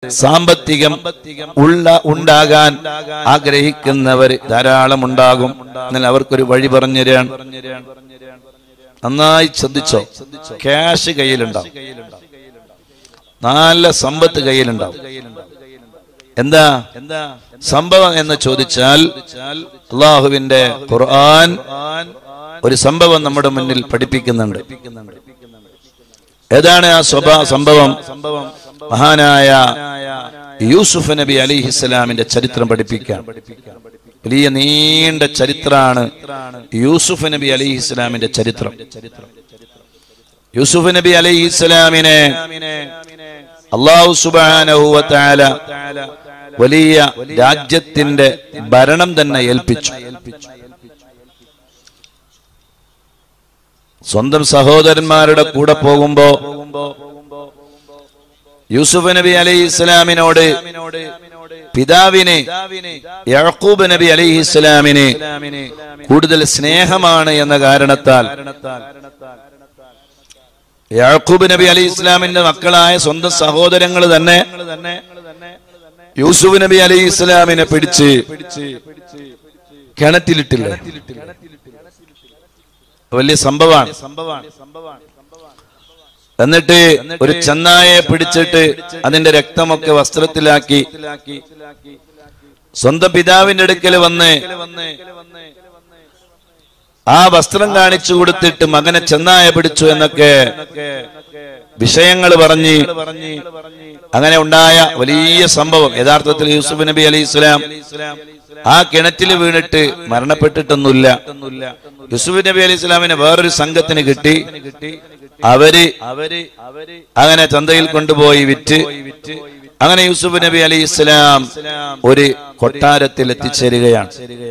സാമ്പത്തികം ഉള്ള ഉണ്ടാകാൻ ആഗ്രഹിക്കുന്നവർ ധാരാളം ഉണ്ടാകും എന്നാൽ അവർക്കൊരു വഴി പറഞ്ഞു തരാൻ നന്നായി ശ്രദ്ധിച്ചോ ക്യാഷ് കയ്യിലുണ്ടാവും നല്ല സമ്പത്ത് കയ്യിലുണ്ടാവും എന്താ എന്താ സംഭവം എന്ന് ചോദിച്ചാൽ അള്ളാഹുവിന്റെ ഖുർആൻ ഒരു സംഭവം നമ്മുടെ മുന്നിൽ പഠിപ്പിക്കുന്നുണ്ട് ഏതാണ് ആ സ്വഭാ സംഭവം മഹാനായ യൂസുഫ് നബി അലിഹിസ്സലാമിന്റെ ചരിത്രം പഠിപ്പിക്കാൻ വലിയ നീണ്ട ചരിത്രമാണ് യൂസുഫ് നബി അലിഹിസ്സലാമിന്റെ ചരിത്രം യൂസുഫ് നബി അലിഹിസ്സലാമിനെ അള്ളാഹു സുബാനഹുവല വലിയ രാജ്യത്തിന്റെ ഭരണം തന്നെ ഏൽപ്പിച്ചു സ്വന്തം സഹോദരന്മാരുടെ കൂടെ പോകുമ്പോ യൂസുഫ് നബി അലൈഹി ഇസ്ലാമിനോട് പിതാവിനെ യഴക്കൂബ് നബി അലൈഹി ഇസ്ലാമിന് കൂടുതൽ സ്നേഹമാണ് എന്ന കാരണത്താൽ യാക്കൂബ് നബി അലി ഇസ്ലാമിന്റെ മക്കളായ സ്വന്തം സഹോദരങ്ങൾ തന്നെ യൂസുഫ് നബി അലി ഇസ്ലാമിനെ പിടിച്ച് കിണറ്റിലിട്ടില്ല വലിയ സംഭവമാണ് എന്നിട്ട് ഒരു ചെന്നായെ പിടിച്ചിട്ട് അതിന്റെ രക്തമൊക്കെ വസ്ത്രത്തിലാക്കി സ്വന്തം പിതാവിന്റെ അടുക്കൽ വന്ന് ആ വസ്ത്രം കാണിച്ചു കൊടുത്തിട്ട് മകനെ ചെന്നായ പിടിച്ചു എന്നൊക്കെ വിഷയങ്ങൾ പറഞ്ഞ് അങ്ങനെ ഉണ്ടായ വലിയ സംഭവം യഥാർത്ഥത്തിൽ യൂസുഫ് നബി അലി ഇസ്ലാം ആ കിണറ്റിൽ വീണിട്ട് മരണപ്പെട്ടിട്ടൊന്നുമില്ല യൂസുഫ് നബി അലി ഇസ്ലാമിനെ വേറൊരു സംഘത്തിന് കിട്ടി അവര് അങ്ങനെ ചന്തയിൽ കൊണ്ടുപോയി വിറ്റ് അങ്ങനെ യൂസുഫ് നബി അലി ഇസ്ലാം ഒരു കൊട്ടാരത്തിൽ എത്തിച്ചേരുകയാണ്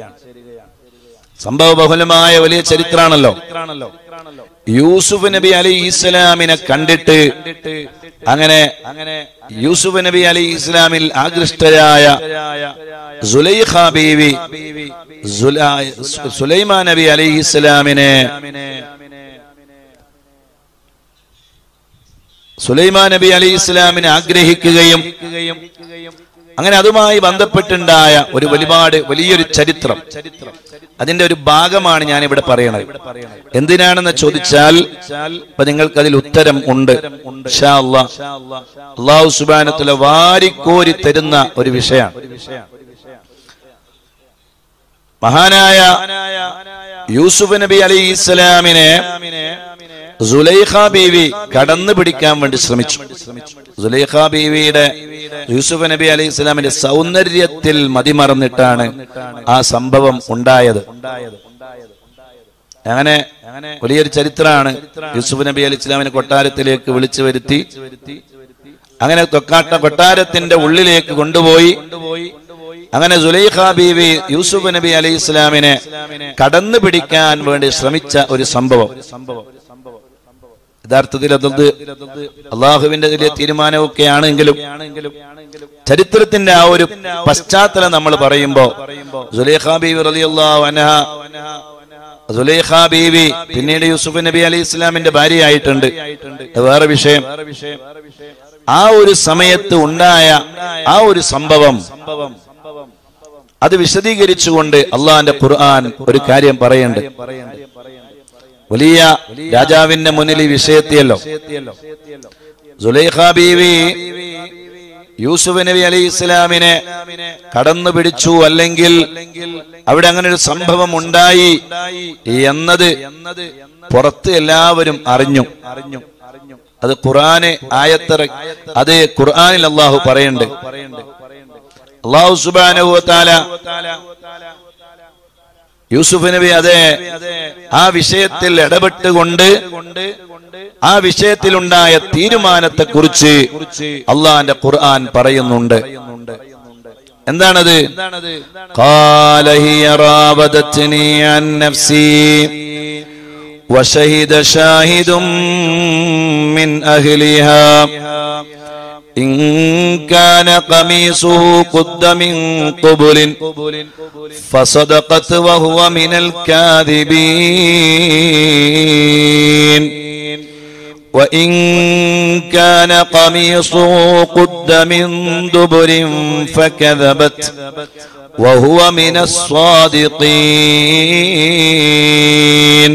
സംഭവ ബഹുലമായ വലിയ ചരിത്രാണല്ലോ യൂസുഫ് നബി അലി ഇസ്ലാമിനെ കണ്ടിട്ട് അങ്ങനെ അങ്ങനെ യൂസുഫ് നബി അലി ഇസ്ലാമിൽ ആകൃഷ്ടരായ സുലൈഖ ബീവി സുലൈമാൻ നബി അലി ഇസ്ലാമിനെ സുലൈമാൻ നബി അലി ഇസ്ലാമിനെ ആഗ്രഹിക്കുകയും അങ്ങനെ അതുമായി ബന്ധപ്പെട്ടുണ്ടായ ഒരു ഒരുപാട് വലിയൊരു ചരിത്രം അതിന്റെ ഒരു ഭാഗമാണ് ഞാൻ ഇവിടെ പറയണത് എന്തിനാണെന്ന് ചോദിച്ചാൽ ഇപ്പൊ നിങ്ങൾക്ക് അതിൽ ഉത്തരം ഉണ്ട് അള്ളാഹു സുബാനത്തിലെ വാരിക്കോരി തരുന്ന ഒരു വിഷയമാണ് മഹാനായ യൂസുഫ് നബി അലി ഇസ്ലാമിനെ സുലൈഖ ബീവി കടന്നു പിടിക്കാൻ വേണ്ടി ശ്രമിച്ചു സുലൈഖ ബീവിയുടെ യൂസുഫ് നബി അലൈഹി ഇസ്ലാമിന്റെ സൗന്ദര്യത്തിൽ മതിമറന്നിട്ടാണ് ആ സംഭവം ഉണ്ടായത് അങ്ങനെ വലിയൊരു ചരിത്രമാണ് യൂസുഫ് നബി അലി ഇസ്ലാമിനെ കൊട്ടാരത്തിലേക്ക് വിളിച്ചു വരുത്തി അങ്ങനെ തൊക്കാട്ട കൊട്ടാരത്തിന്റെ ഉള്ളിലേക്ക് കൊണ്ടുപോയി അങ്ങനെ സുലൈഖ ബീവി യൂസുഫ് നബി അലൈഹി ഇസ്ലാമിനെ കടന്നു പിടിക്കാൻ വേണ്ടി ശ്രമിച്ച ഒരു സംഭവം യഥാർത്ഥത്തിൽ അതത് അള്ളാഹുവിന്റെ വലിയ തീരുമാനമൊക്കെ ആണെങ്കിലും ചരിത്രത്തിന്റെ ആ ഒരു പശ്ചാത്തലം നമ്മൾ പറയുമ്പോ സുലൈഖ ബീവി റളിയല്ലാഹു അൻഹ സുലൈഖ ബീവി പിന്നീട് യൂസുഫ് നബി അലി ഇസ്ലാമിന്റെ ഭാര്യയായിട്ടുണ്ട് അത് വേറെ വിഷയം ആ ഒരു സമയത്ത് ഉണ്ടായ ആ ഒരു സംഭവം അത് വിശദീകരിച്ചുകൊണ്ട് അള്ളാന്റെ ഖുർആൻ ഒരു കാര്യം പറയുന്നുണ്ട് വലിയ രാജാവിന്റെ മുന്നിൽ ഈ വിഷയത്തിയല്ലോ സുലൈഖ ബീവി യൂസുഫ് നബി അലി ഇസ്ലാമിനെ കടന്നു പിടിച്ചു അല്ലെങ്കിൽ അവിടെ അങ്ങനെ ഒരു സംഭവം ഉണ്ടായി എന്നത് പുറത്ത് എല്ലാവരും അറിഞ്ഞു അറിഞ്ഞു അത് ഖുർആന് ആയത്തറ അത് ഖുർആനിൽ അള്ളാഹു പറയുന്നുണ്ട് അള്ളാഹു സുബാനഹു താല യൂസുഫ് നബി അതെ ആ വിഷയത്തിൽ ഇടപെട്ടുകൊണ്ട് ആ വിഷയത്തിലുണ്ടായ തീരുമാനത്തെ കുറിച്ച് അള്ളാന്റെ ഖുർആൻ പറയുന്നുണ്ട് എന്താണത് قال هي راودتني عن نفسي وشهد شاهد من أهلها إن كان قميصه قد من قبل فصدقت وهو من الكاذبين وإن كان قميصه قد من دبر فكذبت وهو من الصادقين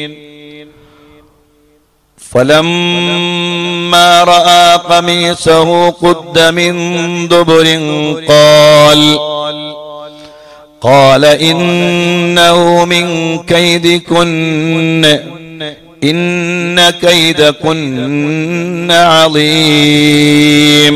فلما رأى قميصه قد من دبر قال قال إنه من كيدكن إن كيدكن عظيم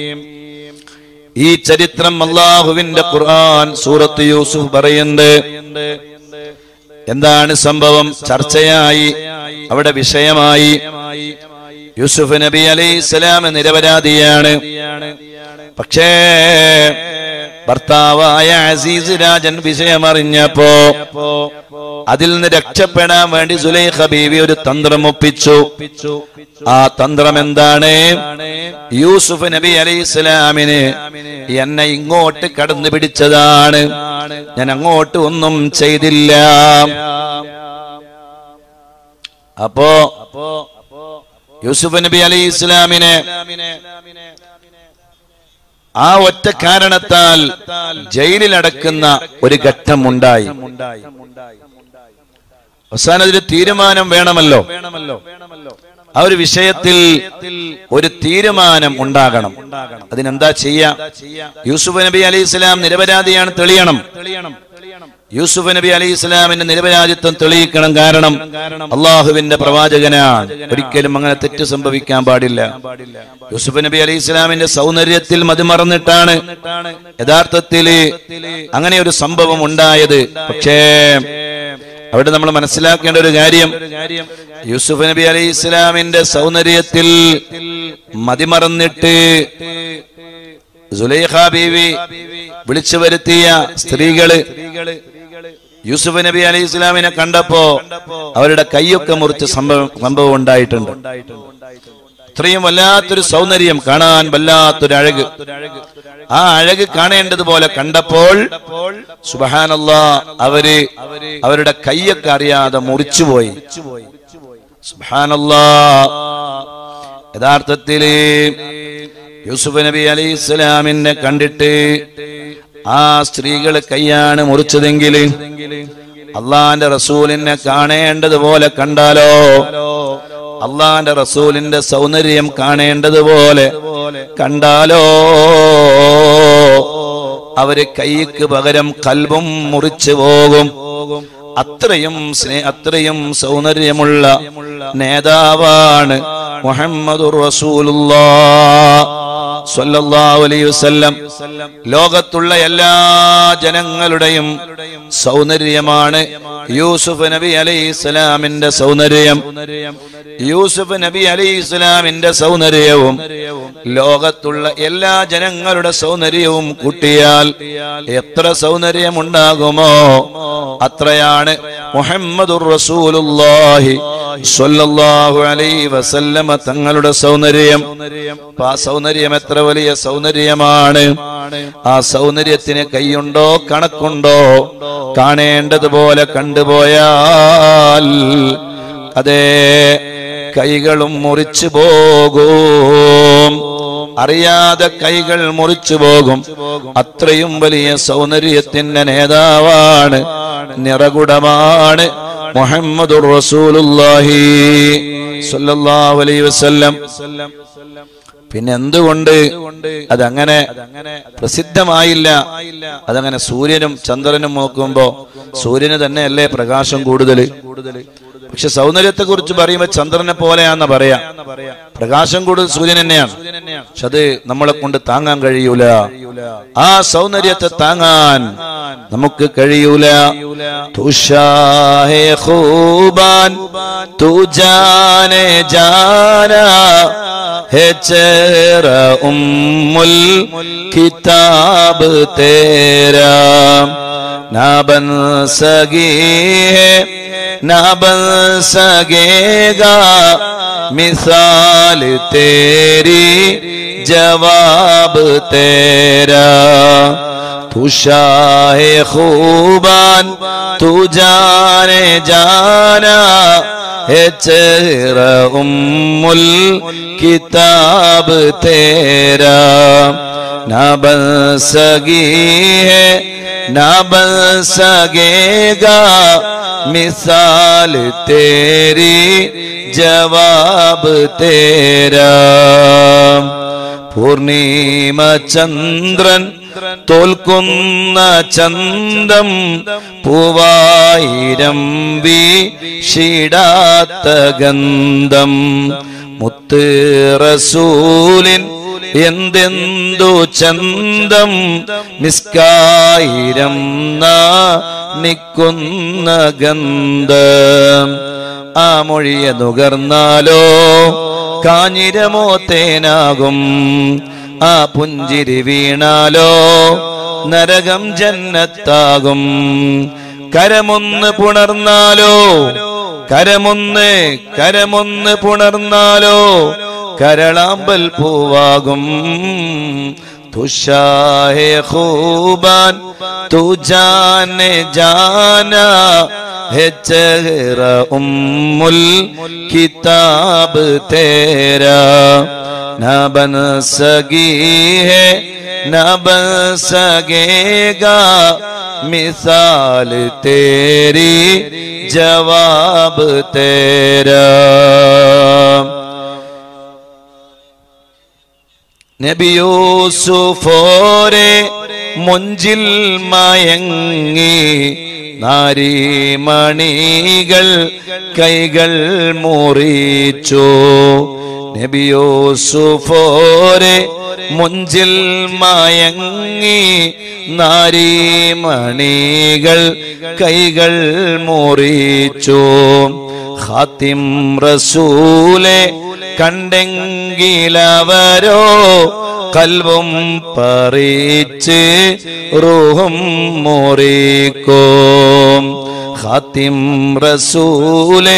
ഈ ചരിത്രം അള്ളാഹുവിന്റെ ഖുർആൻ സൂറത്ത് യൂസുഫ് പറയുന്നുണ്ട് എന്താണ് സംഭവം ചർച്ചയായി അവിടെ വിഷയമായി യൂസുഫ് നബി അലൈഹി സ്വലാം നിരപരാധിയാണ് പക്ഷേ ഭർത്താവായ അസീസ് രാജൻ വിഷയമറിഞ്ഞപ്പോ അതിൽ നിന്ന് രക്ഷപ്പെടാൻ വേണ്ടി സുലൈഖ ബീവി ഒരു തന്ത്രം ഒപ്പിച്ചു ആ തന്ത്രം എന്താണ് യൂസുഫ് നബി അലൈഹി ഇസ്ലാമിന് എന്നെ ഇങ്ങോട്ട് കടന്നു പിടിച്ചതാണ് ഞാൻ അങ്ങോട്ട് ഒന്നും ചെയ്തില്ല അപ്പോ യൂസുഫ് നബി അലൈഹി ഇസ്ലാമിനെ ആ ഒറ്റ കാരണത്താൽ ജയിലിലടക്കുന്ന ഒരു ഘട്ടം ഉണ്ടായി അവസാനം ഒരു തീരുമാനം വേണമല്ലോ ആ ഒരു വിഷയത്തിൽ ഒരു തീരുമാനം ഉണ്ടാകണം അതിനെന്താ ചെയ്യാ യൂസുഫ് നബി അലൈഹി ഇസ്ലാം നിരപരാധിയാണ് തെളിയണം യൂസുഫ് നബി അലൈഹി ഇസ്ലാമിന്റെ നിരപരാധിത്വം തെളിയിക്കണം കാരണം അള്ളാഹുവിന്റെ പ്രവാചകനാണ് ഒരിക്കലും അങ്ങനെ തെറ്റ് സംഭവിക്കാൻ പാടില്ല യൂസുഫ് നബി അലൈഹി ഇസ്ലാമിന്റെ സൗന്ദര്യത്തിൽ മതിമറന്നിട്ടാണ് യഥാർത്ഥത്തിൽ അങ്ങനെ ഒരു സംഭവം ഉണ്ടായത് പക്ഷേ അവിടെ നമ്മൾ മനസ്സിലാക്കേണ്ട ഒരു കാര്യം യൂസുഫ് നബി അലൈഹി ഇസ്ലാമിന്റെ സൗന്ദര്യത്തിൽ മതിമറന്നിട്ട് സുലൈഖ ബീവി വിളിച്ചു വരുത്തിയ സ്ത്രീകള് യൂസുഫ് നബി അലൈഹി ഇസ്ലാമിനെ കണ്ടപ്പോ അവരുടെ കൈയൊക്കെ മുറിച്ച് സംഭവം സംഭവം ഉണ്ടായിട്ടുണ്ട് ഇത്രയും വല്ലാത്തൊരു സൗന്ദര്യം കാണാൻ വല്ലാത്തൊരു അഴക് ആ അഴക് കാണേണ്ടതുപോലെ കണ്ടപ്പോൾ സുബഹാനല്ല അവര് അവരുടെ കൈയൊക്കെ അറിയാതെ മുറിച്ചുപോയി സുബഹാനല്ല യഥാർത്ഥത്തില് യൂസുഫ് നബി അലൈഹി ഇസ്ലാമിനെ കണ്ടിട്ട് ആ സ്ത്രീകൾ കൈയാണ് മുറിച്ചതെങ്കിൽ അള്ളാന്റെ റസൂലിനെ കാണേണ്ടതുപോലെ കണ്ടാലോ അള്ളാന്റെ റസൂലിന്റെ സൗന്ദര്യം കാണേണ്ടതുപോലെ കണ്ടാലോ അവര് കൈക്ക് പകരം കൽബും മുറിച്ചു പോകും അത്രയും സ്നേ അത്രയും സൗന്ദര്യമുള്ള നേതാവാണ് മുഹമ്മദുർ റസൂലുള്ളാഹ് സ്വല്ലല്ലാഹു അലൈഹി വസല്ലം ലോകത്തുള്ള എല്ലാ ജനങ്ങളുടെയും സൗന്ദര്യമാണ് യൂസുഫ് നബി അലൈഹി ഇസ്ലാമിന്റെ സൗന്ദര്യം യൂസുഫ് നബി അലൈഹി ഇസ്ലാമിന്റെ സൗന്ദര്യവും ലോകത്തുള്ള എല്ലാ ജനങ്ങളുടെ സൗന്ദര്യവും കൂട്ടിയാൽ എത്ര സൗന്ദര്യമുണ്ടാകുമോ അത്രയാണ് മുഹമ്മദുർ റസൂലുള്ളാഹി സ്വല്ലല്ലാഹു അലൈഹി വസല്ലമ തങ്ങളുടെ സൗന്ദര്യം അപ്പൊ ആ സൗന്ദര്യം എത്ര വലിയ സൗന്ദര്യമാണ് ആ സൗന്ദര്യത്തിന് കൈയുണ്ടോ കണക്കുണ്ടോ കാണേണ്ടതുപോലെ കണ്ടുപോയാൽ അതേ കൈകളും മുറിച്ചു പോകും അറിയാതെ കൈകൾ മുറിച്ചു പോകും അത്രയും വലിയ സൗന്ദര്യത്തിന്റെ നേതാവാണ് നിറകുടമാണ് മുഹമ്മദുർ റസൂലുള്ളാഹി സ്വല്ലല്ലാഹു അലൈഹി വസല്ലം പിന്നെ എന്തുകൊണ്ട് അതങ്ങനെ പ്രസിദ്ധമായില്ല അതങ്ങനെ സൂര്യനും ചന്ദ്രനും നോക്കുമ്പോ സൂര്യന് തന്നെയല്ലേ പ്രകാശം കൂടുതൽ പക്ഷെ സൗന്ദര്യത്തെ കുറിച്ച് പറയുമ്പോ ചന്ദ്രനെ പോലെയാന്ന് പറയാം പ്രകാശം കൂടുതൽ സൂര്യൻ തന്നെയാണ് പക്ഷെ അത് നമ്മളെ കൊണ്ട് താങ്ങാൻ കഴിയൂല ആ സൗന്ദര്യത്തെ താങ്ങാൻ നമുക്ക് കഴിയൂല തുഷാഹേ ഖൂബാൻ തൂ ജാനെ ജാനാ है चेहरा उम्मुल किताब तेरा ना बन सगी है ना बन सकेगा मिसाल तेरी जवाब तेरा तू शाह खूबान तू जाने जाना है चेहरा उम्मुल किताब तेरा ना बन सगी है ना बन सकेगा मिसाल तेरी जवाब तेरा പൂർണിമ ചന്ദ്രൻ തോൽക്കുന്ന ചന്തം പൂവായിരം വീശിടാത്ത ഗന്ധം മുത്ത് റസൂലിൻ എന്തെന്തു ചന്തം മിസ്കായിരം നിക്കുന്ന ഗന്ധം ആ മൊഴിയെ നുകർന്നാലോ കാഞ്ഞിരമോ തേനാകും ആ പുഞ്ചിരി വീണാലോ നരകം ജന്നത്താകും കരമൊന്ന് പുണർന്നാലോ കരമൊന്ന് കരമൊന്ന് പുണർന്നാലോ കരളാമ്പൽ പൂവാകും തുഷാഹെ ഖൂബാൻ तू जाने जाना है चेहरा उम्मुल किताब तेरा न बन सगी है न बन सकेगा मिसाल तेरी जवाब तेरा നബിയൂസുഫോരെ മൊഞ്ചിൽ മയങ്ങി നാരിമണികൾ കൈകൾ മുറിച്ചു നബിയൂസുഫോരെ മൊഞ്ചിൽ മയങ്ങി നാരിമണികൾ കൈകൾ മുറിച്ചു ഖാത്തിം റസൂലെ കണ്ടെങ്കിലവരോ കൽവും പറിച്ച് റൂഹും മുറിക്കും ഖാത്തിം റസൂലെ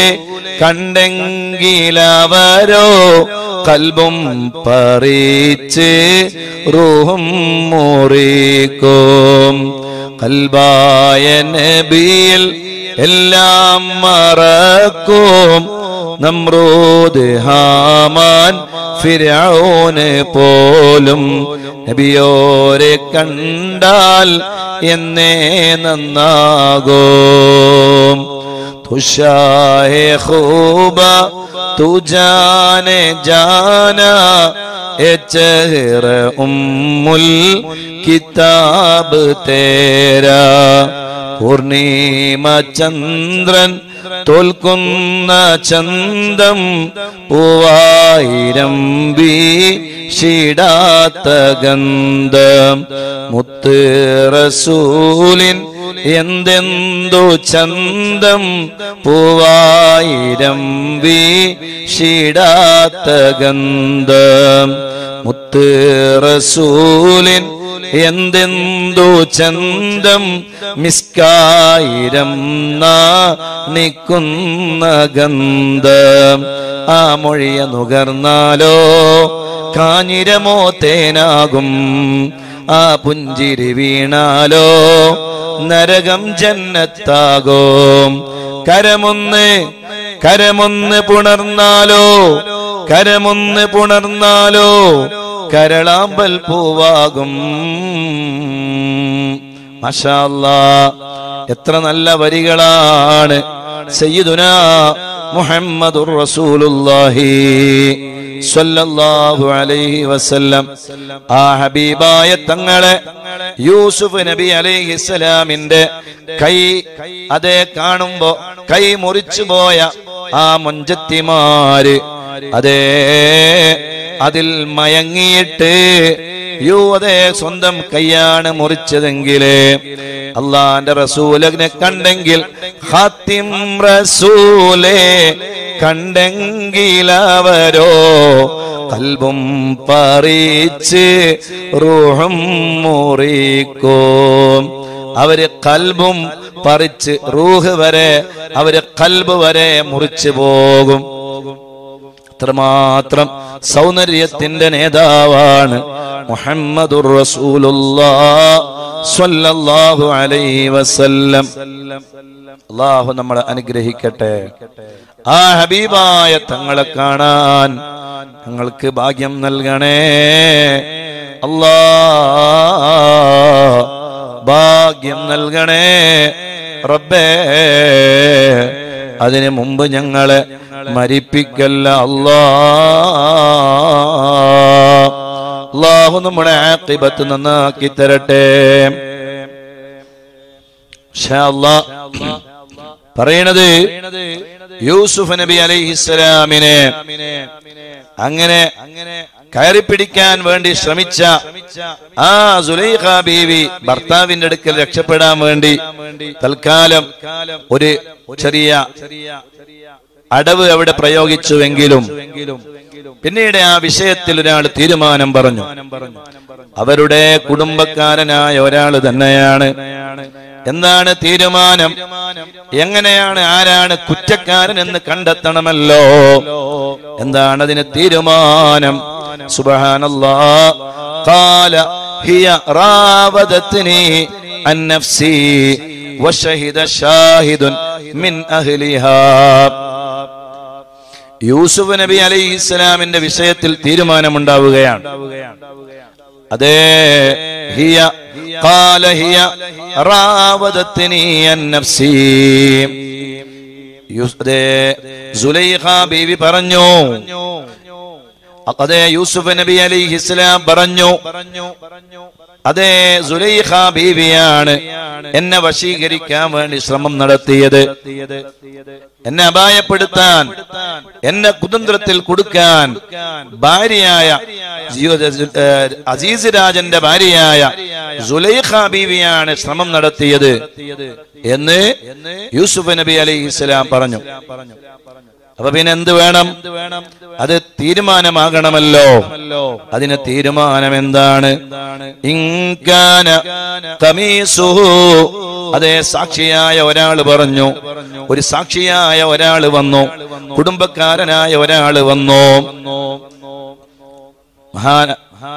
കണ്ടെങ്കിലവരോ കൽബും പറിച്ച് റൂഹും മുറിക്കും കൽബായ നബിയിൽ എല്ലാം മറക്കും നമ്രൂദ് ഹാമാൻ ഫിരൗന് പോലും നബിയോരെ കണ്ടാൽ എന്നേ നന്നാകും തുഷാഹെ ഖൂബ तू जाने जाना ए चेहर उम्मुल किताब तेरा പൂർണിമ ചന്ദ്രൻ തോൽക്കുന്ന ചന്തം പൂവായിരം വീശിടാത്ത ഗന്ധം മുത്ത് റസൂലിൻ എന്തെന്തു ചന്തം പൂവായിരം വീശിടാത്ത ഗന്ധം മുത്ത് റസൂലിൻ എന്തെന്തു ചന്തം മിസ്കായിരം നിക്കുന്ന ഗന്ധം ആ മൊഴിയ നുകർന്നാലോ കാഞ്ഞിരമോ തേനാകും ആ പുഞ്ചിരി വീണാലോ നരകം ജന്നത്താകും കരമൊന്ന് കരമൊന്ന് പുണർന്നാലോ കരമൊന്ന് പുണർന്നാലോ കരളാമ്പൽ പൂവാകും മഷാല്ലാ എത്ര നല്ല വരികളാണ് സയ്യിദുന മുഹമ്മദുർ റസൂലുള്ളാഹി സ്വല്ലല്ലാഹു അലൈഹി വസല്ലം ആ ഹബീബായ തങ്ങളെ യൂസുഫ് നബി അലൈഹിസ്സലാമിന്റെ കൈ അതേ കാണുമ്പോ കൈ മുറിച്ചു പോയ ആ മുഞ്ചത്തിമാര് അതേ അതിൽ മയങ്ങിയിട്ട് യോ അതെ സ്വന്തം കൈയാണ് മുറിച്ചതെങ്കില് അള്ളാന്റെ റസൂലിനെ കണ്ടെങ്കിൽ ഹാത്തിം റസൂലെ കണ്ടെങ്കിലവരോ കൽബും പറിച്ച് റൂഹും മുറിക്കും അവര് കൽബും പറിച്ച് റൂഹ് വരെ അവര് കൽബ് വരെ മുറിച്ചു പോകും അത്രമാത്രം സൗന്ദര്യത്തിന്റെ നേതാവാണ് മുഹമ്മദുർ റസൂലുള്ളാഹ് സ്വല്ലല്ലാഹു അലൈഹി വസല്ലം അള്ളാഹു നമ്മളെ അനുഗ്രഹിക്കട്ടെ ആ ഹബീബായ തങ്ങളെ കാണാൻ ഞങ്ങൾക്ക് ഭാഗ്യം നൽകണേ അല്ലാ ഭാഗ്യം നൽകണേ റബ്ബേ അതിനു മുമ്പ് ഞങ്ങളെ മരിപ്പിക്കല്ല അല്ലാ അള്ളാഹു നമ്മുടെ ആക്കിബത്ത് നന്നാക്കി തരട്ടെ ഇൻഷാ അല്ലാ. പറയണത് യൂസുഫ് നബി അലൈഹിസ്സലാമിനെ അങ്ങനെ കയറി പിടിക്കാൻ വേണ്ടി ശ്രമിച്ച ആ സുലൈഖ ബീവി ഭർത്താവിന്റെ അടുക്കൽ രക്ഷപ്പെടാൻ വേണ്ടി തൽക്കാലം ഒരു ചെറിയ അടവ് അവിടെ പ്രയോഗിച്ചുവെങ്കിലും പിന്നീട് ആ വിഷയത്തിൽ ഒരാൾ തീരുമാനം പറഞ്ഞു അവരുടെ കുടുംബക്കാരനായ ഒരാൾ തന്നെയാണ് എന്താണ് തീരുമാനം എങ്ങനെയാണ് ആരാണ് കുറ്റക്കാരൻ എന്ന് കണ്ടെത്തണമല്ലോ എന്താണ് അതിന് തീരുമാനം സുബഹാനല്ലാ قال هي راودتني عن نفسي وشهد شاهد من أهلها യൂസുഫ് നബി അലൈഹി ഇസ്ലാമിന്റെ വിഷയത്തിൽ തീരുമാനമുണ്ടാവുകയാണ് അതേ ഹിയ قال هي راودتني عن نفسي യൂസ്- അതേ സുലൈഖ ബീവി പറഞ്ഞു അതേ യൂസുഫ് നബി അലൈഹി ഇസ്ലാം പറഞ്ഞു അതേ സുലൈഖ ബീവിയാണ് എന്നെ വശീകരിക്കാൻ വേണ്ടി ശ്രമം നടത്തിയത് എന്നെ അപായപ്പെടുത്താൻ എന്നെ കുതന്ത്രത്തിൽ കൊടുക്കാൻ ഭാര്യയായ ജീവ- ഏഹ് അസീസ് രാജന്റെ ഭാര്യയായ സുലൈഖ ബീവിയാണ് ശ്രമം നടത്തിയത് എന്ന് യൂസുഫ് നബി അലൈഹി ഇസ്ലാം പറഞ്ഞു അപ്പൊ പിന്നെ എന്ത് വേണം അത് തീരുമാനമാകണമല്ലോ അതിന് തീരുമാനം എന്താണ് ഇൻകാന കമീസുഹു അതേ സാക്ഷിയായ ഒരാൾ പറഞ്ഞു ഒരു സാക്ഷിയായ ഒരാൾ വന്നു കുടുംബക്കാരനായ ഒരാൾ വന്നു മഹാന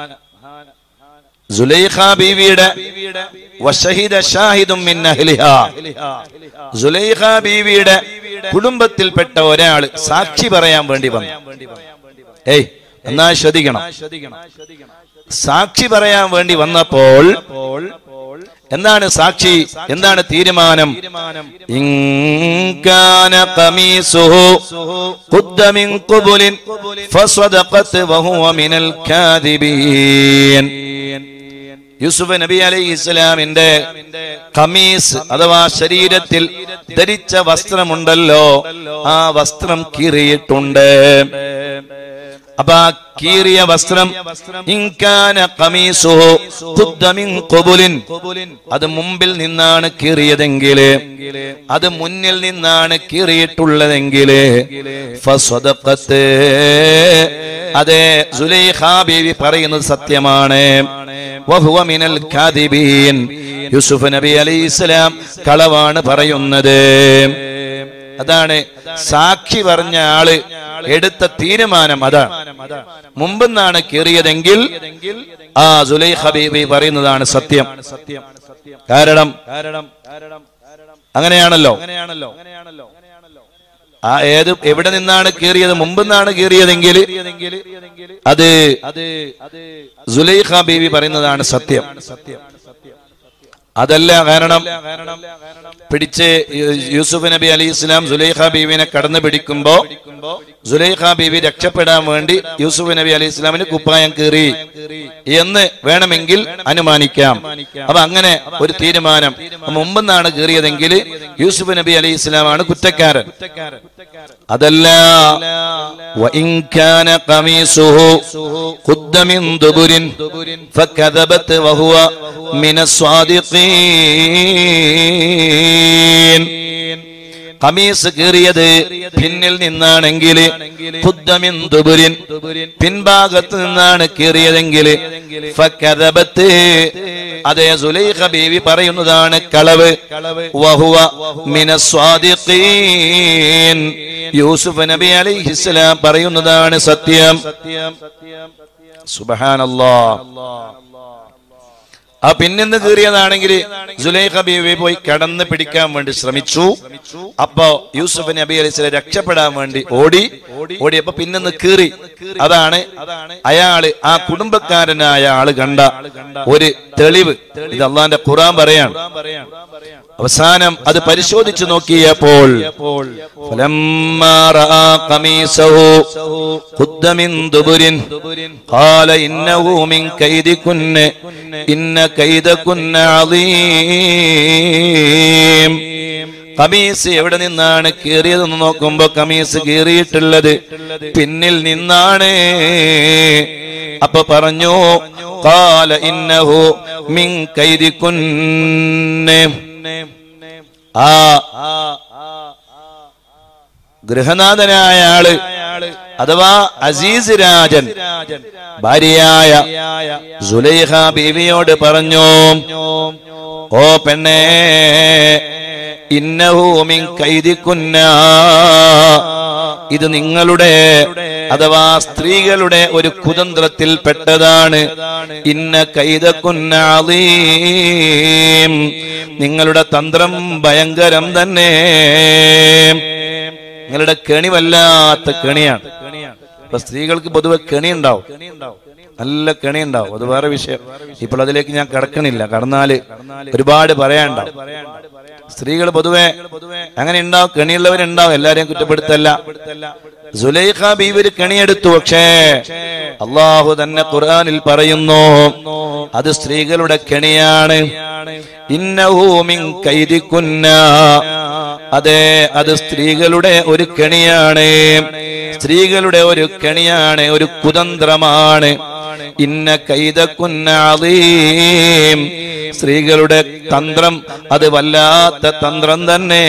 സുലൈഖ ബീവിയുടെ വശഹിദ ഷാഹിദും മിൻ അഹ്ലിഹാ സുലൈഖ ബീവിയുടെ കുടുംബത്തിൽപ്പെട്ട ഒരാൾ സാക്ഷി പറയാൻ വേണ്ടി വന്നു ഏയ് എന്നാ ശ്രദ്ധിക്കണം സാക്ഷി പറയാൻ വേണ്ടി വന്നപ്പോൾ എന്താണ് സാക്ഷി എന്താണ് തീരുമാനം ഇൻകാന ഖമീസുഹു ഖുദ്ദ മിൻ ഖുബുലിൻ ഫസദഖത് വഹുവ മിനൽ കാദിബീൻ യൂസുഫ് നബി അലൈഹി ഇസ്ലാമിന്റെ ഖമീസ് അഥവാ ശരീരത്തിൽ ധരിച്ച വസ്ത്രമുണ്ടല്ലോ ആ വസ്ത്രം കീറിയിട്ടുണ്ട് അപ്പൊ ആ കീറിയ വസ്ത്രം ഇൻകാന ഖമീസുഹു ഖുദ്ദ മിൻ ഖുബുലിൻ അത് മുമ്പിൽ നിന്നാണ് കീറിയതെങ്കിൽ അത് മുന്നിൽ നിന്നാണ് കീറിയിട്ടുള്ളതെങ്കിൽ ഫസ്വദഖത്ത് അതെ സുലൈഖ ബീവി പറയുന്നത് സത്യമാണ് വഹുവ മിനൽ കാദിബീൻ യൂസുഫ് നബി അലൈഹി ഇസ്ലാം കളവാണ് പറയുന്നത് അതാണ് സാക്ഷി പറഞ്ഞ ആള് എടുത്ത തീരുമാനം അതാണ് മുമ്പെന്നാണ് കീറിയതെങ്കിൽ ആ സുലൈഖ ബീബി പറയുന്നതാണ് സത്യം കാരണം അങ്ങനെയാണല്ലോ ആ ഏത് എവിടെ നിന്നാണ് കീറിയത് മുമ്പെന്നാണ് കീറിയതെങ്കിൽ അത് സുലൈഖ ബീവി പറയുന്നതാണ് സത്യം അതല്ല കാരണം പിടിച്ച് യൂസുഫ് നബി അലി ഇസ്ലാം സുലൈഖ ബീവിനെ കടന്നു പിടിക്കുമ്പോ സുലൈഖ ബീവി രക്ഷപ്പെടാൻ വേണ്ടി യൂസുഫ് നബി അലി ഇസ്ലാമിന് കുപ്പായം കീറി എന്ന് വേണമെങ്കിൽ അനുമാനിക്കാം അപ്പൊ അങ്ങനെ ഒരു തീരുമാനം മുമ്പെന്നാണ് കീറിയതെങ്കിൽ യൂസുഫ് നബി അലി ഇസ്ലാമാണ് കുറ്റക്കാരൻ അതല്ല وإن كان قميصه قد من دبر فكذبت وهو من الصادقين കമീസ് കീറിയത് പിന്നിൽ നിന്നാണെങ്കിൽ ഖുദ്ദമിൻ പിൻഭാഗത്ത് നിന്നാണ് കീറിയതെങ്കിൽ ഫക്കദബത്ത് അതേ സുലൈഖ ബീവി പറയുന്നതാണ് കളവ് വഹുവ മിനസ്വാദിഖീൻ യൂസുഫ് നബി അലൈഹിസ്സലാം പറയുന്നതാണ് സത്യം സുബ്ഹാനല്ലാഹ് ആ പിന്നിന്ന് കീറിയതാണെങ്കിൽ സുലൈഖ ബീവി പോയി കടന്ന് പിടിക്കാൻ വേണ്ടി ശ്രമിച്ചു അപ്പോ യൂസുഫ് നബി അലൈഹി രക്ഷപ്പെടാൻ വേണ്ടി ഓടി ഓടിയപ്പോ പിന്നിന്ന് കീറി അതാണ് അയാള് ആ കുടുംബക്കാരനായ ആള് കണ്ട ഒരു തെളിവ് ഇത് അള്ളാന്റെ ഖുറാൻ പറയാണ് അവസാനം അത് പരിശോധിച്ചു നോക്കിയപ്പോൾ فلما رأى قميصه قد من دبر قال إنه من كيدكن إن كيدكن عظيم കമീസ് എവിടെ നിന്നാണ് കീറിയതെന്ന് നോക്കുമ്പോ കമീസ് കീറിയിട്ടുള്ളത് പിന്നിൽ നിന്നാണ് അപ്പൊ പറഞ്ഞു കാല ഇന്നഹു മിൻ കൈദിക്കുന്നെ ആ ഗൃഹനാഥനായ ആള് അഥവാ അസീസ് രാജൻ ഭാര്യയായ സുലൈഹ ബീവിയോട് പറഞ്ഞു ഓ പെണ്ണേ ഇന്നഹൂമിൻ കൈദിക്കുന്ന ഇത് നിങ്ങളുടെ അഥവാ സ്ത്രീകളുടെ ഒരു കുതന്ത്രത്തിൽ പെട്ടതാണ് ഇന്ന കൈതക്കുന്നീം നിങ്ങളുടെ തന്ത്രം ഭയങ്കരം തന്നെ നിങ്ങളുടെ കെണി വല്ലാത്ത കെണിയാണ് ഇപ്പൊ സ്ത്രീകൾക്ക് പൊതുവെ കെണി ഉണ്ടാവും നല്ല കെണി ഉണ്ടാവും അത് വേറെ വിഷയം ഇപ്പോൾ അതിലേക്ക് ഞാൻ കടക്കണില്ല കടന്നാല് ഒരുപാട് പറയാനുണ്ടാവും സ്ത്രീകൾ പൊതുവെ അങ്ങനെ ഉണ്ടാവും കെണിയുള്ളവരുണ്ടാവും എല്ലാരെയും കുറ്റപ്പെടുത്തല്ല സുലൈഖ ബീവി ഒരു കെണിയെടുത്തു പക്ഷേ അള്ളാഹു തന്നെ ഖുർആനിൽ പറയുന്നു അത് സ്ത്രീകളുടെ കെണിയാണ് ഇന്നഹൂമിൻ കൈദിക്കുന്ന അതെ അത് സ്ത്രീകളുടെ ഒരു കെണിയാണ് സ്ത്രീകളുടെ ഒരു കെണിയാണ് ഒരു കുതന്ത്രമാണ് ഇന്ന കൈതക്കുന്ന അളീം സ്ത്രീകളുടെ തന്ത്രം അത് വല്ലാത്ത തന്ത്രം തന്നെ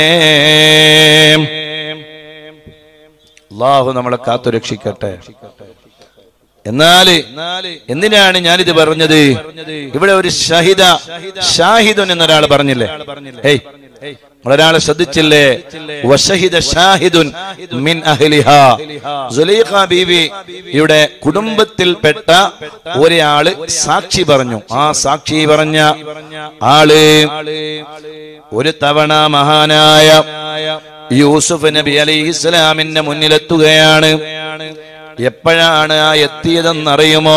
അള്ളാഹു നമ്മളെ കാത്തുരക്ഷിക്കട്ടെ എന്നാല് എന്തിനാണ് ഞാനിത് പറഞ്ഞത് ഇവിടെ ഒരു ഷഹിദ ഷാഹിദുൻ എന്നൊരാൾ പറഞ്ഞില്ലേ ഹേയ് ഒരാളെ ശ്രദ്ധിച്ചില്ലേ വഷഹിദ ഷാഹിദുൻ മിൻ അഹ്ലിഹ സുലൈഖ ബീവി യുടെ കുടുംബത്തിൽപ്പെട്ട ഒരാള് സാക്ഷി പറഞ്ഞു ആ സാക്ഷി പറഞ്ഞ ആള് ഒരു തവണ മഹാനായ യൂസുഫ് നബി അലൈഹി ഇസ്ലാമിന്റെ മുന്നിലെത്തുകയാണ് എപ്പോഴാണ് ആ എത്തിയതെന്നറിയുമോ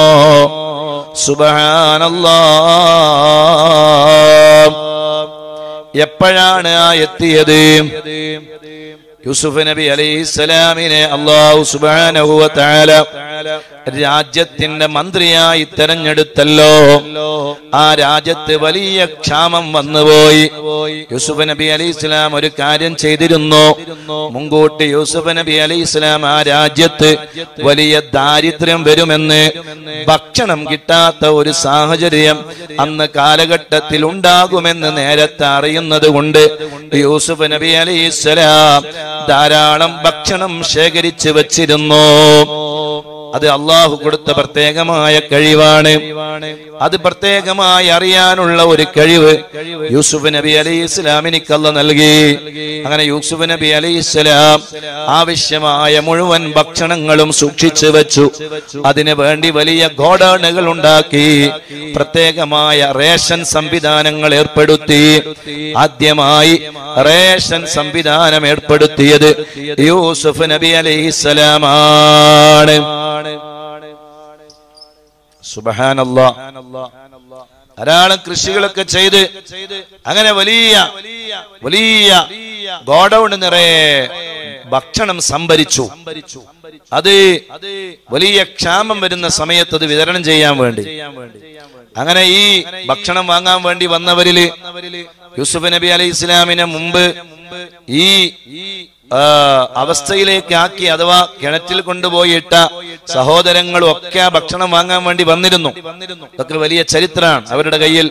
സുബഹാനല്ലാ എപ്പോഴാണ് ആ എത്തിയത് യൂസുഫ് നബി അലൈഹിസ്സലാമിനെ അള്ളാഹു സുബ്ഹാനഹു വ തആല രാജ്യത്തിന്റെ മന്ത്രിയായി തെരഞ്ഞെടുത്തല്ലോ ആ രാജ്യത്ത് വലിയ ക്ഷാമം വന്നുപോയി യൂസുഫ് നബി അലൈഹി ഇസ്ലാം ഒരു കാര്യം ചെയ്തിരുന്നു മുൻകൂട്ടി യൂസുഫ് നബി അലൈഹി ഇസ്ലാം ആ രാജ്യത്ത് വലിയ ദാരിദ്ര്യം വരുമെന്ന് ഭക്ഷണം കിട്ടാത്ത ഒരു സാഹചര്യം അന്ന് കാലഘട്ടത്തിൽ ഉണ്ടാകുമെന്ന് നേരത്തെ അറിയുന്നത് കൊണ്ട് യൂസുഫ് നബി അലൈഹി ഇസ്ലാം ധാരാളം ഭക്ഷണം ശേഖരിച്ചു വച്ചിരുന്നു അത് അള്ളാഹു കൊടുത്ത പ്രത്യേകമായ കഴിവാണ് അത് പ്രത്യേകമായി അറിയാനുള്ള ഒരു കഴിവ് യൂസുഫ് നബി അലൈഹി ഇസ്ലാമിനിക്ക് അല്ല നൽകി അങ്ങനെ യൂസുഫ് നബി അലൈഹി ഇസ്ലാം ആവശ്യമായ മുഴുവൻ ഭക്ഷണങ്ങളും സൂക്ഷിച്ചു വെച്ചു അതിനു വേണ്ടി വലിയ ഗോഡൌണുകൾ ഉണ്ടാക്കി പ്രത്യേകമായ റേഷൻ സംവിധാനങ്ങൾ ഏർപ്പെടുത്തി ആദ്യമായി റേഷൻ സംവിധാനം ഏർപ്പെടുത്തിയത് യൂസുഫ് നബി അലൈഹി ഇസ്ലാമാണ് സുബഹാനല്ലാ ധാരാളം കൃഷികളൊക്കെ ചെയ്ത് അങ്ങനെ വലിയ വലിയ ഗോഡൌൺ നിറയെ ഭക്ഷണം സംഭരിച്ചു അത് വലിയ ക്ഷാമം വരുന്ന സമയത്ത് അത് വിതരണം ചെയ്യാൻ വേണ്ടി അങ്ങനെ ഈ ഭക്ഷണം വാങ്ങാൻ വേണ്ടി വന്നവരില് യൂസുഫ് നബി അലൈഹി ഇസ്ലാമിന് മുമ്പ് ഈ ആ, അവസ്ഥയിലേക്ക് ആക്കി അഥവാ കിണറ്റിൽ കൊണ്ടുപോയിട്ട സഹോദരങ്ങളും ഒക്കെ ആ ഭക്ഷണം വാങ്ങാൻ വേണ്ടി വന്നിരുന്നു ഇതൊക്കെ വലിയ ചരിത്രമാണ് അവരുടെ കയ്യിൽ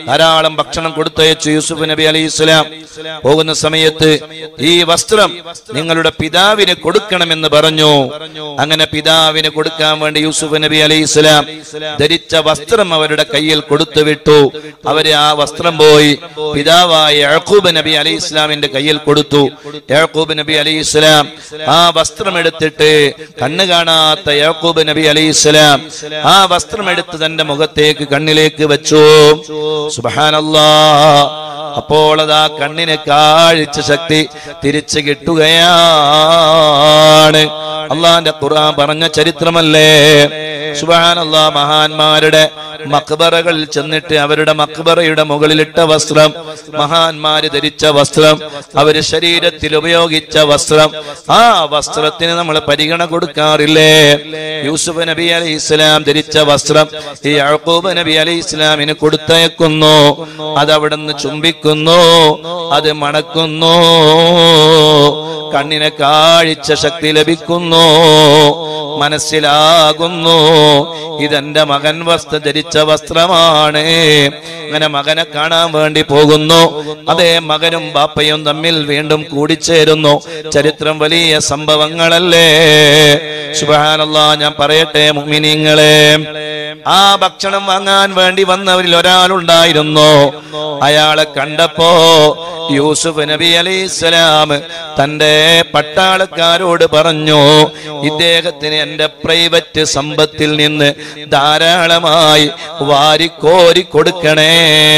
ധാരാളം ഭക്ഷണം കൊടുത്തയച്ചു യൂസുഫ് നബി അലൈഹി ഇസ്ലാം പോകുന്ന സമയത്ത് ഈ വസ്ത്രം നിങ്ങളുടെ പിതാവിന് കൊടുക്കണമെന്ന് പറഞ്ഞു അങ്ങനെ പിതാവിന് കൊടുക്കാൻ വേണ്ടി യൂസുഫ് നബി അലൈഹി ഇസ്ലാം ധരിച്ച വസ്ത്രം അവരുടെ കയ്യിൽ കൊടുത്തു വിട്ടു അവര് ആ വസ്ത്രം പോയി പിതാവായ യാക്കൂബ് നബി അലൈഹി ഇസ്ലാമിന്റെ കയ്യിൽ കൊടുത്തു യാക്കൂബ് നബി അലൈഹി ഇസ്ലാം ആ വസ്ത്രം എടുത്തിട്ട് കണ്ണ് കാണാത്ത യാക്കൂബ് നബി അലൈഹി ഇസ്ലാം ആ വസ്ത്രം എടുത്ത് തന്റെ മുഖത്തേക്ക് കണ്ണിലേക്ക് വെച്ചു സുബഹാനല്ലാ അപ്പോൾ അതാ കണ്ണിന് കാഴ്ച ശക്തി തിരിച്ചു കിട്ടുകയാണ് അള്ളാന്റെ ഖുർആൻ പറഞ്ഞ ചരിത്രമല്ലേ സുബഹാനല്ലാ മഹാന്മാരുടെ മക്ബറകളിൽ ചെന്നിട്ട് അവരുടെ മക്ബറയുടെ മുകളിലിട്ട വസ്ത്രം മഹാന്മാര് ധരിച്ച വസ്ത്രം അവര് ശരീരത്തിൽ ഉപയോഗിച്ച വസ്ത്രം ആ വസ്ത്രത്തിന് നമ്മൾ പരിഗണന കൊടുക്കാറില്ലേ യൂസുഫ് നബി അലൈഹി ഇസ്ലാം ധരിച്ച വസ്ത്രം ഈ യഴക്കൂബ് നബി അലൈഹി ഇസ്ലാമിന് കൊടുത്തയക്കുന്നു അത് അവിടുന്ന് ചുംബിക്കുന്നു അത് മണക്കുന്നു കണ്ണിനെ കാഴ്ച ശക്തി ലഭിക്കുന്നു മനസ്സിലാകുന്നു ഇതെന്റെ മകൻ വസ്ത്ര ധരിച്ച വസ്ത്രമാണ് അങ്ങനെ മകനെ കാണാൻ വേണ്ടി പോകുന്നു അതേ മകനും ബാപ്പയും തമ്മിൽ വീണ്ടും കൂടിച്ചേരുന്നു ചരിത്രം വലിയ സംഭവങ്ങളല്ലേ സുബാനല്ലാ ഞാൻ പറയട്ടെ മുമിനിങ്ങളെ ആ ഭക്ഷണം വാങ്ങാൻ വേണ്ടി വന്നവരിൽ ഒരാളുണ്ടായിരുന്നു അയാളെ കണ്ടപ്പോ യൂസുഫ് നബി അലൈഹിസ്സലാം തന്റെ പട്ടാളക്കാരോട് പറഞ്ഞു ഇദ്ദേഹത്തിന് എന്റെ പ്രൈവറ്റ് സമ്പത്തിൽ നിന്ന് ധാരാളമായി വാരിക്കോരി കൊടുക്കണേ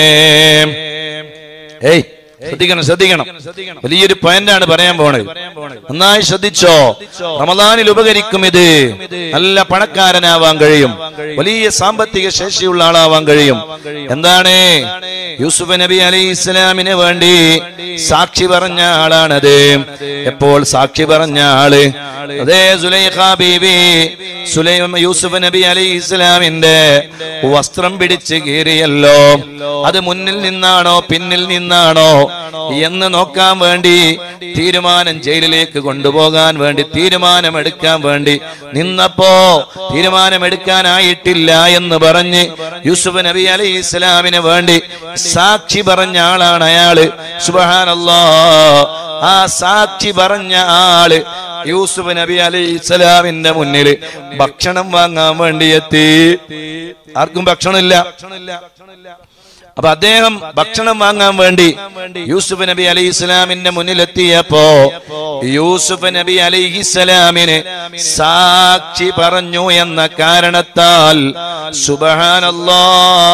ഏയ് ശ്രദ്ധിക്കണം ശ്രദ്ധിക്കണം വലിയൊരു പോയിന്റാണ് പറയാൻ പോണത് നന്നായി ശ്രദ്ധിച്ചോ റമദാനിൽ ഉപകരിക്കും ഇത് നല്ല പണക്കാരനാവാൻ കഴിയും വലിയ സാമ്പത്തിക ശേഷിയുള്ള ആളാവാൻ കഴിയും എന്താണ് യൂസുഫ് നബി അലി ഇസ്ലാമിന് വേണ്ടി സാക്ഷി പറഞ്ഞ ആളാണത് എപ്പോൾ സാക്ഷി പറഞ്ഞ ആള് അതേ സുലൈഖ ബീബി സുലൈം യൂസുഫ് നബി അലി ഇസ്ലാമിന്റെ വസ്ത്രം പിടിച്ച് കീറിയല്ലോ അത് മുന്നിൽ നിന്നാണോ പിന്നിൽ നിന്നാണോ എന്ന് നോക്കാൻ വേണ്ടി തീരുമാനം ജയിലിലേക്ക് കൊണ്ടുപോകാൻ വേണ്ടി തീരുമാനമെടുക്കാൻ വേണ്ടി നിന്നപ്പോ തീരുമാനമെടുക്കാനായിട്ടില്ല എന്ന് പറഞ്ഞ് യൂസുഫ് നബി അലി ഇസ്ലാമിന് വേണ്ടി സാക്ഷി പറഞ്ഞ ആളാണ് അയാള് സുബഹാനല്ലാ ആ സാക്ഷി പറഞ്ഞ ആള് യൂസുഫ് നബി അലി ഇസ്ലാമിന്റെ മുന്നിൽ ഭക്ഷണം വാങ്ങാൻ വേണ്ടി എത്തി ആർക്കും ഭക്ഷണമില്ല അപ്പൊ അദ്ദേഹം ഭക്ഷണം വാങ്ങാൻ വേണ്ടി യൂസുഫ് നബി അലി ഇസ്ലാമിന്റെ മുന്നിലെത്തിയപ്പോ യൂസുഫ് നബി അലി ഇസ്ലാമിന് സാക്ഷി പറഞ്ഞു എന്ന കാരണത്താൽ സുബഹാനല്ലാ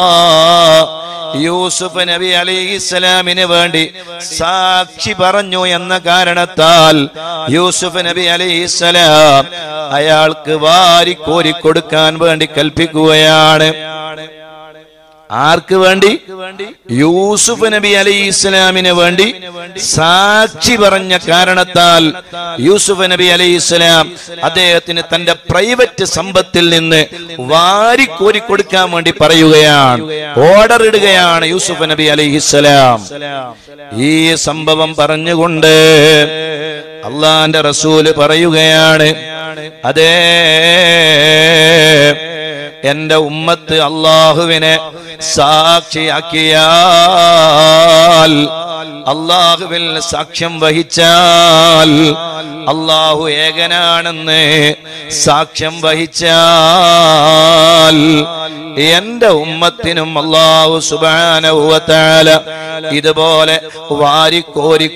യൂസുഫ് നബി അലി ഇസ്ലാമിന് വേണ്ടി സാക്ഷി പറഞ്ഞു എന്ന കാരണത്താൽ യൂസുഫ് നബി അലി ഇസ്ലാം അയാൾക്ക് വാരിക്കോരി കൊടുക്കാൻ വേണ്ടി കൽപ്പിക്കുകയാണ് ആർക്ക് വേണ്ടി യൂസുഫ് നബി അലി ഇസ്ലാമിന് വേണ്ടി സാക്ഷി പറഞ്ഞ കാരണത്താൽ യൂസുഫ് നബി അലി ഇസ്ലാം അദ്ദേഹത്തിന് തന്റെ പ്രൈവറ്റ് സമ്പത്തിൽ നിന്ന് വാരിക്കോരി കൊടുക്കാൻ വേണ്ടി പറയുകയാണ് ഓർഡർ ഇടുകയാണ് യൂസുഫ് നബി അലി ഇസ്ലാം ഈ സംഭവം പറഞ്ഞുകൊണ്ട് അള്ളാന്റെ റസൂല് പറയുകയാണ് അതേ എന്റെ ഉമ്മത്ത് അള്ളാഹുവിനെ സാക്ഷിയാക്കിയാൽ അള്ളാഹുവിൽ സാക്ഷ്യം വഹിച്ചാൽ അള്ളാഹു ഏകനാണെന്ന് സാക്ഷ്യം വഹിച്ചാൽ എന്റെ ഉമ്മത്തിനും അള്ളാഹു സുബാനവുവത്താല ഇതുപോലെ വാരിക്കോരി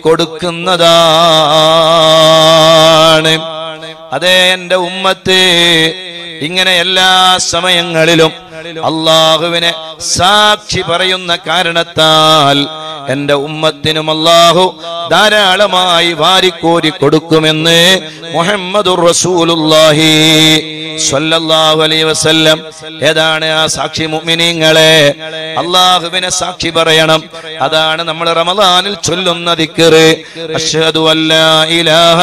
കൊടുക്കുന്നതാണ് അതേ എന്റെ ഉമ്മത്ത് ഇങ്ങനെ എല്ലാ സമയങ്ങളിലും അള്ളാഹുവിനെ സാക്ഷി പറയുന്ന കാരണത്താൽ എന്റെ ഉമ്മത്തിനും അള്ളാഹു ധാരാളമായി വാരിക്കോരി കൊടുക്കുമെന്ന് മുഹമ്മദുർ റസൂലുള്ളാഹി സ്വല്ലല്ലാഹു അലൈഹി വസല്ലം ഏതാണ് ആ സാക്ഷി മുഅ്മിനീങ്ങളെ അള്ളാഹുവിനെ സാക്ഷി പറയണം അതാണ് നമ്മൾ റമദാനിൽ ചൊല്ലുന്ന ദിക്റ് അഷ്ഹദു അല്ലാ ഇലാഹ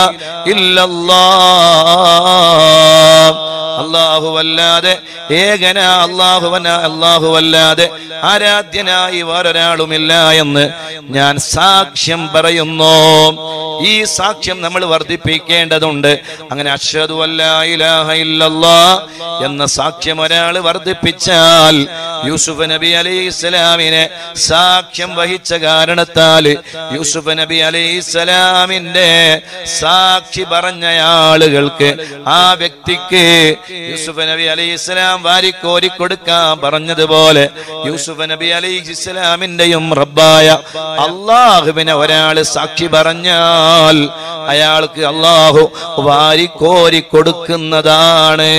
ഇല്ലല്ലാഹ് അല്ലാഹുവല്ലാതെ ഏകന അല്ലാഹുവന അല്ലാഹുവല്ലാതെ ആരാധ്യനായി വേറൊരാളുമില്ല എന്ന് ഞാൻ സാക്ഷ്യം പറയുന്നു ഈ സാക്ഷ്യം നമ്മൾ വർദ്ധിപ്പിക്കേണ്ടതുണ്ട് അങ്ങനെ അഷ്ഹദു അല്ലാ ഇലാഹ ഇല്ലല്ലാ എന്ന സാക്ഷ്യം ഒരാൾ വർദ്ധിപ്പിച്ചാൽ യൂസുഫ് നബി അലൈഹി ഇസ്ലാമിനെ സാക്ഷ്യം വഹിച്ച കാരണത്താൽ യൂസുഫ് നബി അലൈഹി ഇസ്ലാമിന്റെ സാക്ഷി പറഞ്ഞ ആളുകൾക്ക് ആ വ്യക്തിക്ക് യൂസുഫ് നബി അലൈഹി ഇസ്ലാം വാരിക്കോരി കൊടുക്കാൻ പറഞ്ഞതുപോലെ യൂസുഫ് നബി അലൈഹി ഇസ്ലാമിന്റെയും റബ്ബായ അള്ളാഹുവിനെ ഒരാള് സാക്ഷി പറഞ്ഞാൽ അയാൾക്ക് അള്ളാഹു വാരിക്കോരി കൊടുക്കുന്നതാണ്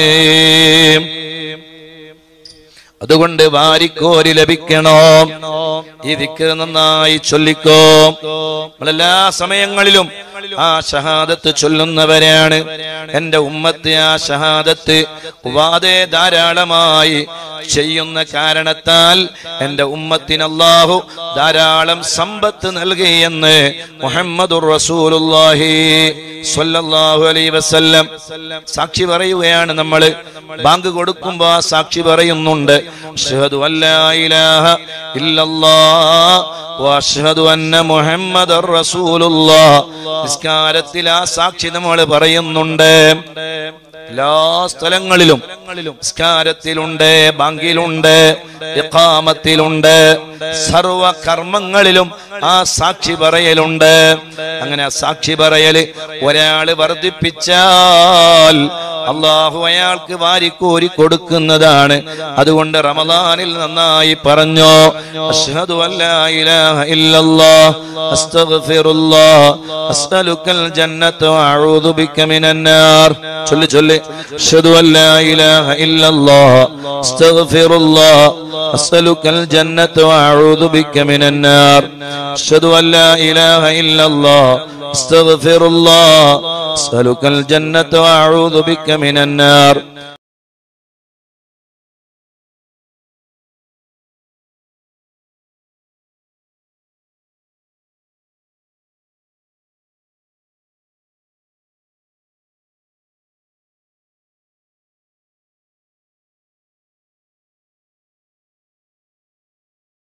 അതുകൊണ്ട് വാരിക്കോരി ലഭിക്കണോ ഈ ദിക്ക് നന്നായി ചൊല്ലിക്കോ നമ്മളെല്ലാ സമയങ്ങളിലും ആ ഷഹാദത്ത് ചൊല്ലുന്നവരാണ് എന്റെ ഉമ്മത്ത് ആ ഷഹാദത്ത് വാദേ ധാരാളമായി ചെയ്യുന്ന കാരണത്താൽ എന്റെ ഉമ്മത്തിന് അല്ലാഹു ധാരാളം സമ്പത്ത് നൽകിയെന്ന് മുഹമ്മദുർ റസൂലുള്ളാഹി സ്വല്ലല്ലാഹു അലൈഹി വസല്ലം സാക്ഷി പറയുകയാണ് നമ്മൾ ബാങ്ക് കൊടുക്കുമ്പോ ആ സാക്ഷി പറയുന്നുണ്ട് അഷ്ഹദു അല്ലാ ഇലാഹ ഇല്ലല്ലാഹ് വഅഷ്ഹദു അന്ന മുഹമ്മദർ റസൂലുള്ളാഹ് നിസ്കാരത്തിൽ ആ സാക്ഷി നമ്മൾ പറയുന്നുണ്ട് എല്ലാ സ്ഥലങ്ങളിലും നിസ്കാരത്തിലുണ്ട് ബാങ്കിലുണ്ട് ഇഖാമത്തിലുണ്ട് സർവ കർമ്മങ്ങളിലും ആ സാക്ഷി പറയലുണ്ട് അങ്ങനെ ആ സാക്ഷി പറയല് ഒരാള് വർദ്ധിപ്പിച്ചാൽ അള്ളാഹു അയാൾക്ക് വാരിക്കോരി കൊടുക്കുന്നതാണ് അതുകൊണ്ട് റമദാനിൽ നന്നായി പറഞ്ഞു അഷ്ഹദു അല്ലാ ഇലാഹ ഇല്ലല്ലാഹ് അസ്തഗ്ഫിറുല്ലാഹ് അസ്അലുക്കൽ ജന്നത വഅഊദു ബിക മിനൻ നാർ ചൊല്ലി ചൊല്ലി അഷ്ഹദു അല്ലാ ഇലാഹ ഇല്ലല്ലാഹ് അസ്തഗ്ഫിറുല്ലാഹ് അസ്അലുക്കൽ ജന്നത വഅഊദു ബിക മിനൻ നാർ അഷ്ഹദു അല്ലാ ഇലാഹ ഇല്ലല്ലാഹ് استغفر الله اسالك الجنه واعوذ بك من النار